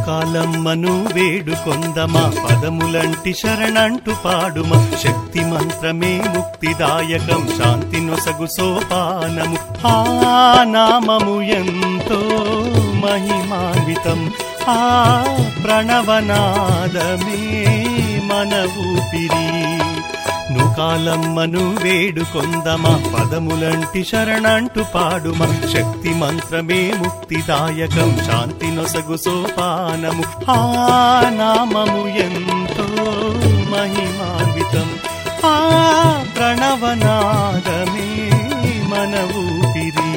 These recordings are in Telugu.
నూకాలమ్మను వేడుకొందమా పదములంటి శరణంటు పాడుమ శక్తి మంత్రమే ముక్తిదాయకం శాంతి నొసగు సోపానము ఆ నామము ఎంతో మహిమాన్వితం ఆ ప్రణవనాదమే మన ఊపిరి నూకాలమ్మను వేడుకొందమా పదములంటి శరణంటు పాడుమ శక్తి మంత్రమే ముక్తిదాయకం శాంతి నొసగు సోపానము ఆ నామము ఎంతో మహిమాన్వితం ఆ ప్రణవనాదమే మన ఊపిరి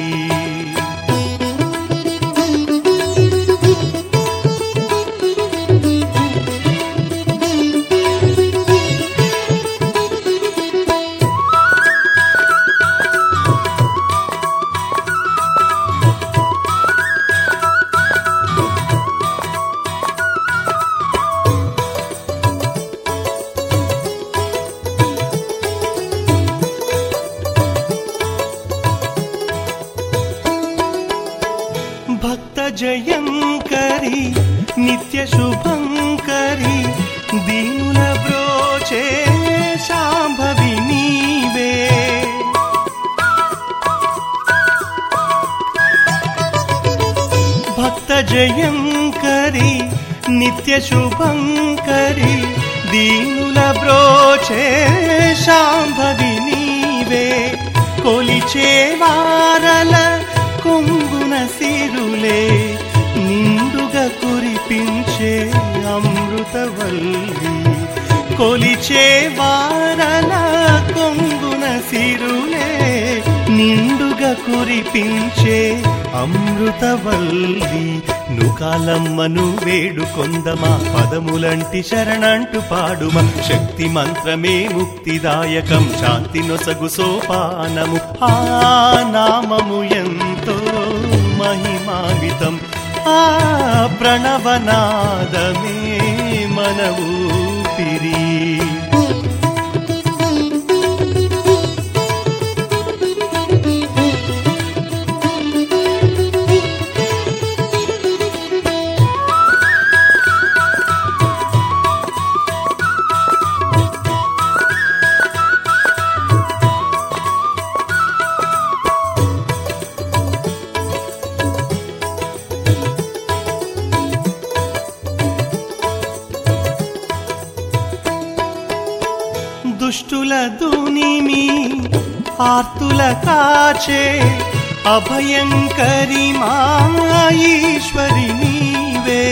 భక్త జయంకరి నిత్య శుభంకరి దీనుల బ్రోచే శాంభవి నీవే భక్త జయంకరి నిత్య శుభంకరి దీనుల బ్రోచే శాంభవి నీవే కొలిచే వారల కొంగున సిరులే నిండుగా కురిపించే అమృతవల్లి కొలిచే వారల కొంగున సిరులే నిండుగా కురిపించే అమృతవల్లి నుకాలమ్మను వేడుకొందమా పదములంటి శరణంటు పాడుమ శక్తి మంత్రమే ముక్తిదాయకం శాంతి నొసగు సోపానము ఆ నామము ఎంతో మహిమావితం ఆ ప్రణవనాదమే మన ఊపిరి దుష్టుల దునిమి ఆర్తుల కాచే అభయంకరి మాఈశ్వరి నీవే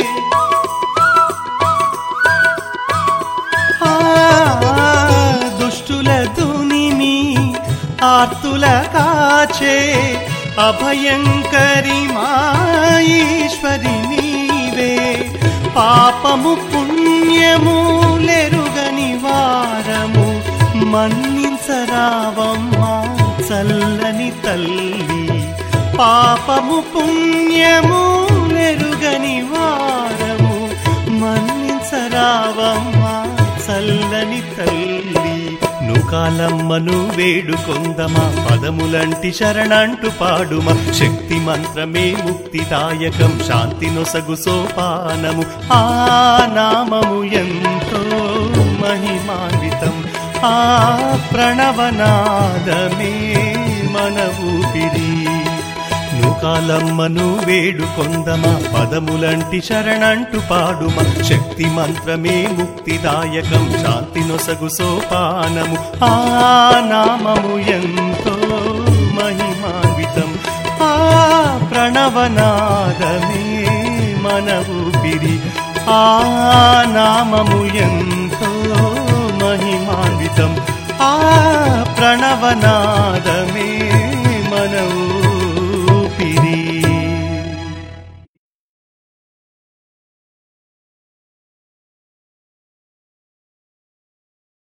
ఆ, దుష్టుల దునిమి ఆర్తుల కాచే అభయంకరి మాఈశ్వరి నీవే పాపము పుణ్యము లెరుగని వారము మన్నించరావమ్మా చల్లని తల్లి పాపము పుణ్యము లెరుగని వారము మన్నించరావమ్మా చల్లని తల్లి నుకాలమ్మను వేడుకొందమా పదములంటి శరణంటు పాడుమ శక్తి మంత్రమే ముక్తిదాయకం శాంతి నొసగు సోపానము ఆ నామము ఎంతో మహిమాన్వితం ఆ ప్రణవనాదమే మన ఊపిరి నూకాలమ్మను వేడుకొందమా పదములంటి శరణంటు పాడుమ శక్తి మంత్రమే ముక్తిదాయకం శాంతి నొసగు సోపానము ఆ నామము ఎంతో మహిమాన్వితం ఆ ప్రణవనాదమే మన ఊపిరి ఆ నామము ఎంతో మహిమాన్వితం ఆ ప్రణవనాదమే మన ఊపిరి